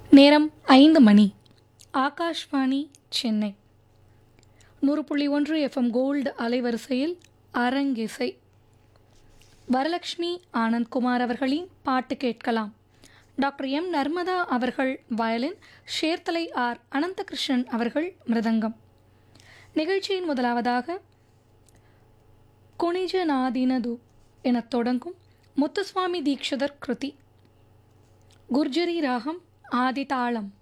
நேரம் ஐந்து மணி ஆகாஷ்வாணி சென்னை நூறு புள்ளி ஒன்று எஃப்எம் கோல்டு அலைவரிசையில் அரங்கிசை வரலட்சுமி ஆனந்த் குமார் அவர்களின் பாட்டு கேட்கலாம் டாக்டர் எம் நர்மதா அவர்கள் வயலின் ஷேர்தலை ஆர் அனந்தகிருஷ்ணன் அவர்கள் மிருதங்கம் நிகழ்ச்சியின் முதலாவதாக குணிஜ நாதினது எனத் தொடங்கும் முத்துசுவாமி தீக்ஷிதர் கிருதி குர்ஜரி ராகம் ஆதிதாளம்